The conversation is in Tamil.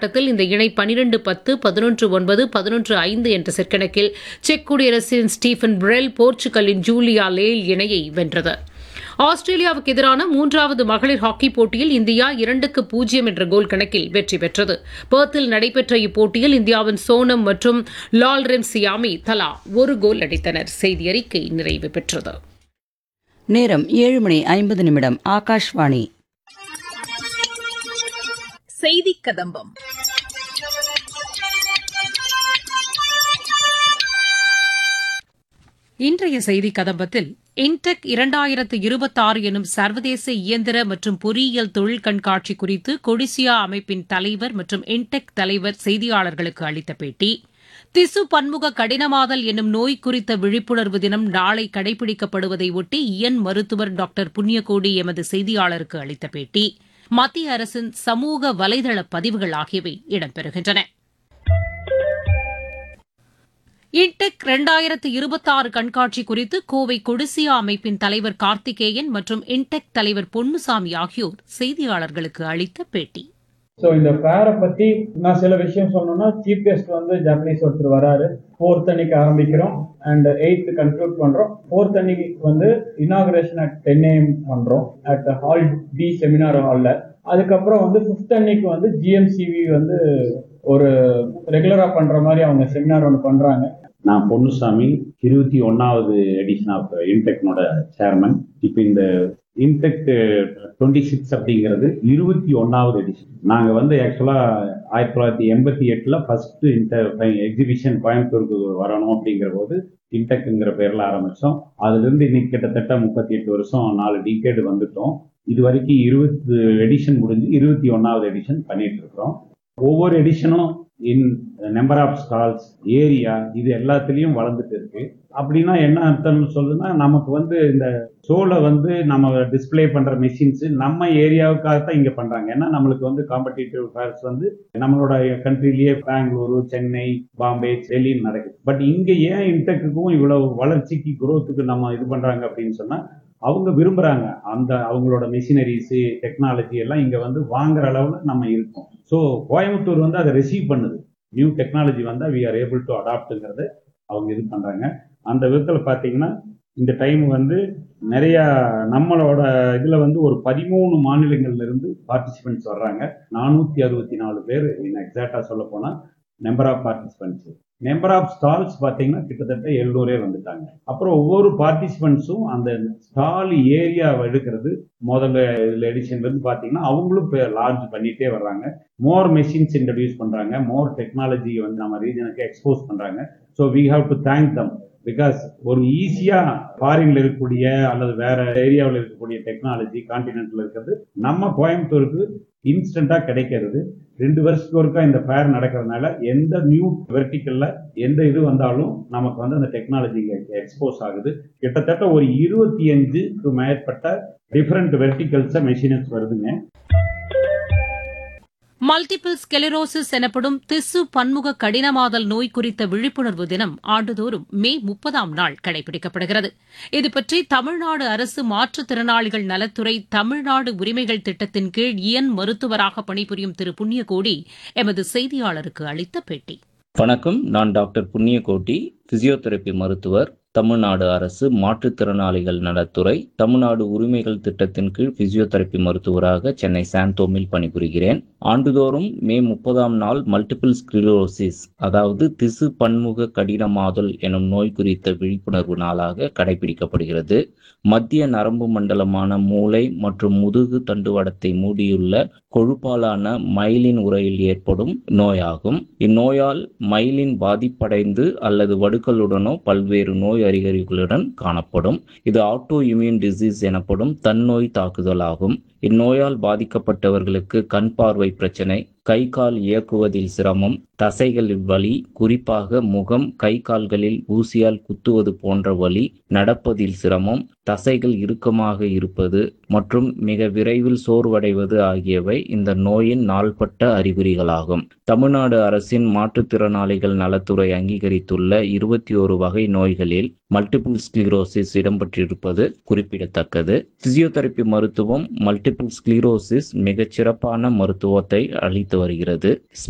ஆட்டத்தில் இந்த இணை பனிரெண்டு பத்து பதினொன்று ஒன்பது பதினொன்று ஐந்து என்ற செற்கணக்கில் செக் குடியரசின் ஸ்டீஃபன் பிரெல் போர்ச்சுகலின் ஜூலியா லேல் இணையை வென்றது ஆஸ்திரேலியாவுக்கு எதிரான மூன்றாவது மகளிர் ஹாக்கி போட்டியில் இந்தியா இரண்டுக்கு பூஜ்ஜியம் என்ற கோல் கணக்கில் வெற்றி பெற்றது பெர்த்தில் நடைபெற்ற இப்போட்டியில் இந்தியாவின் சோனம் மற்றும் லால் ரெம் சியாமி தலா ஒரு கோல் அடித்தனர் செய்தி அறிக்கை நிறைவு பெற்றது நேரம் ஏழு மணி ஐம்பது நிமிடம் ஆகாஷ்வாணி செய்தி கதம்பம் இன்றைய செய்தி கதம்பத்தில் இன்டெக் இரண்டாயிரத்து இருபத்தாறு எனும் சர்வதேச இயந்திர மற்றும் பொறியியல் தொழில் கண்காட்சி குறித்து கொடிசியா அமைப்பின் தலைவர் மற்றும் இன்டெக் தலைவர் செய்தியாளர்களுக்கு அளித்த பேட்டி திசு பன்முக கடினமாதல் என்னும் நோய் குறித்த விழிப்புணர்வு தினம் நாளை கடைபிடிக்கப்படுவதை ஒட்டி இயன் மருத்துவர் டாக்டர் புண்ணியகோடி எமது செய்தியாளருக்கு அளித்த பேட்டி மத்திய அரசின் சமூக வலைதள பதிவுகள் ஆகியவை இடம்பெறுகின்றன இன்டெக் இரண்டாயிரத்து இருபத்தாறு கண்காட்சி குறித்து கோவை கொடிசியா அமைப்பின் தலைவர் கார்த்திகேயன் மற்றும் இன்டெக் தலைவர் பொன்னுசாமி ஆகியோர் செய்தியாளர்களுக்கு அளித்த பேட்டி ஸோ இந்த ஃபேரை பத்தி நான் சில விஷயம் சொல்லணும்னா சீஃப் கெஸ்ட் வந்து ஜப்பனீஸ் ஒருத்தர் வராரு ஃபோர்த் அன்னைக்கு ஆரம்பிக்கிறோம் அண்ட் எயித் கன்க்ளூட் பண்றோம் ஃபோர்த் அன்னைக்கு வந்து இனாகுரேஷன் அட் டென் ஏஎம் பண்றோம் அட் ஹால் டி செமினார் ஹால்ல அதுக்கப்புறம் வந்து ஃபிஃப்த் அன்னைக்கு வந்து ஜிஎம்சிவி வந்து ஒரு ரெகுலரா பண்ற மாதிரி அவங்க செமினார் ஒன்று பண்றாங்க நான் பொன்னுசாமி இருபத்தி ஒன்னாவது எடிஷன் ஆஃப் இன்டெக்னோட சேர்மன் இப்போ இந்த இன்டெக் டுவெண்ட்டி சிக்ஸ் அப்படிங்கிறது இருபத்தி ஒன்னாவது எடிஷன் நாங்கள் வந்து ஆக்சுவலாக ஆயிரத்தி தொள்ளாயிரத்தி எண்பத்தி எட்டில் ஃபர்ஸ்ட் இன்டர் எக்ஸிபிஷன் கோயம்புத்தூருக்கு வரணும் அப்படிங்கிற போது இன்டெக்ங்கிற பேரில் ஆரம்பித்தோம் அதுலேருந்து இன்னைக்கு கிட்டத்தட்ட முப்பத்தி எட்டு வருஷம் நாலு டிகேடு வந்துட்டோம் இது வரைக்கும் இருபது எடிஷன் முடிஞ்சு இருபத்தி ஒன்னாவது எடிஷன் பண்ணிட்டு இருக்கிறோம் ஒவ்வொரு எடிஷனும் in number of stalls area இது எல்லாத்துலேயும் வளர்ந்துட்டு இருக்கு அப்படின்னா என்ன அர்த்தம்னு சொல்லுன்னா நமக்கு வந்து இந்த ஷோல வந்து நம்ம டிஸ்ப்ளே பண்ற மெஷின்ஸ் நம்ம ஏரியாவுக்காக தான் இங்க பண்றாங்க ஏன்னா நம்மளுக்கு வந்து காம்படிட்டிவ் ஃபேர்ஸ் வந்து நம்மளோட கண்ட்ரிலேயே பெங்களூரு சென்னை பாம்பே டெல்லின்னு நடக்குது பட் இங்க ஏன் இன்டெக்குக்கும் இவ்வளவு வளர்ச்சிக்கு குரோத்துக்கு நம்ம இது பண்றாங்க அப்படின்னு சொன்னா அவங்க விரும்புறாங்க அந்த அவங்களோட மிஷினரிஸ் டெக்னாலஜி எல்லாம் இங்க வந்து வாங்குற அளவுல நம்ம இருக்கோம் ஸோ கோயம்புத்தூர் வந்து அதை ரிசீவ் பண்ணுது நியூ டெக்னாலஜி வந்தால் வி ஆர் ஏபிள் டு அடாப்ட்டுங்கிறத அவங்க இது பண்றாங்க அந்த விதத்தில் பார்த்தீங்கன்னா இந்த டைம் வந்து நிறைய நம்மளோட இதுல வந்து ஒரு பதிமூணு மாநிலங்கள்ல இருந்து பார்ட்டிசிபென்ட்ஸ் வர்றாங்க நானூத்தி அறுபத்தி நாலு பேர் எக்ஸாக்டா சொல்ல போனா number of participants number of stalls பார்த்தீங்கன்னா கிட்டத்தட்ட எழுநூறே வந்துட்டாங்க அப்புறம் ஒவ்வொரு பார்ட்டிசிபென்ட்ஸும் அந்த ஸ்டால் ஏரியாவை எடுக்கிறது முதல்ல இதில் எடிஷன்ல இருந்து பார்த்தீங்கன்னா அவங்களும் லான்ச் பண்ணிட்டே வர்றாங்க மோர் மெஷின்ஸ் இன்ட்ரடியூஸ் பண்றாங்க மோர் டெக்னாலஜி வந்து நம்ம ரீஜனுக்கு எக்ஸ்போஸ் பண்றாங்க so we have to thank them because ஒரு ஈஸியா ஃபாரின்ல இருக்கக்கூடிய அல்லது வேற ஏரியாவில் இருக்கக்கூடிய டெக்னாலஜி கான்டினென்ட்ல இருக்கிறது நம்ம கோயம்புத்தூருக்கு இன்ஸ்டண்டா கிடைக்கிறது ரெண்டு வருஷத்துக்கு ஒருக்கா இந்த ஃபேர் நடக்கிறதுனால எந்த நியூ வெர்டிக்கல்ல எந்த இது வந்தாலும் நமக்கு வந்து அந்த டெக்னாலஜி எக்ஸ்போஸ் ஆகுது கிட்டத்தட்ட ஒரு இருபத்தி அஞ்சுக்கு மேற்பட்ட டிஃப்ரெண்ட் வெர்டிகல்ஸ மெஷினஸ் வருதுங்க மல்டிபிள் ஸ்கெலிரோசிஸ் எனப்படும் திசு பன்முக கடினமாதல் நோய் குறித்த விழிப்புணர்வு தினம் ஆண்டுதோறும் மே முப்பதாம் நாள் கடைபிடிக்கப்படுகிறது இதுபற்றி தமிழ்நாடு அரசு மாற்றுத்திறனாளிகள் நலத்துறை தமிழ்நாடு உரிமைகள் திட்டத்தின் கீழ் இயன் மருத்துவராக பணிபுரியும் திரு புண்ணியகோடி எமது செய்தியாளருக்கு அளித்த பேட்டி வணக்கம் நான் டாக்டர் புண்ணியகோட்டி பிசியோதெரபி மருத்துவர் தமிழ்நாடு அரசு மாற்றுத்திறனாளிகள் நலத்துறை தமிழ்நாடு உரிமைகள் திட்டத்தின் கீழ் பிசியோதெரபி மருத்துவராக சென்னை சாந்தோமில் பணிபுரிகிறேன் ஆண்டுதோறும் மே முப்பதாம் நாள் மல்டிபிள் ஸ்கிலோசிஸ் அதாவது திசு பன்முக கடினமாதல் எனும் நோய் குறித்த விழிப்புணர்வு நாளாக கடைபிடிக்கப்படுகிறது மத்திய நரம்பு மண்டலமான மூளை மற்றும் முதுகு தண்டுவடத்தை மூடியுள்ள கொழுப்பாலான மயிலின் உரையில் ஏற்படும் நோயாகும் இந்நோயால் மயிலின் பாதிப்படைந்து அல்லது வடுக்களுடனோ பல்வேறு நோய் அறிகுறிகளுடன் காணப்படும் இது ஆட்டோ இம்யூன் டிசீஸ் எனப்படும் தன்னோய் தாக்குதல் ஆகும் இந்நோயால் பாதிக்கப்பட்டவர்களுக்கு கண் பார்வை பிரச்சனை கை கால் இயக்குவதில் சிரமம் தசைகளில் வலி குறிப்பாக முகம் கை கால்களில் ஊசியால் குத்துவது போன்ற வலி நடப்பதில் சிரமம் தசைகள் இறுக்கமாக இருப்பது மற்றும் மிக விரைவில் சோர்வடைவது ஆகியவை இந்த நோயின் நாள்பட்ட அறிகுறிகளாகும் தமிழ்நாடு அரசின் மாற்றுத்திறனாளிகள் நலத்துறை அங்கீகரித்துள்ள இருபத்தி ஒரு வகை நோய்களில் மல்டிபிள் ஸ்க்ளீரோசிஸ் இடம்பெற்றிருப்பது குறிப்பிடத்தக்கது பிசியோதெரபி மருத்துவம் மல்டிபிள் ஸ்க்ளீரோசிஸ் மிகச்சிறப்பான மருத்துவத்தை அளித்து வருகிறது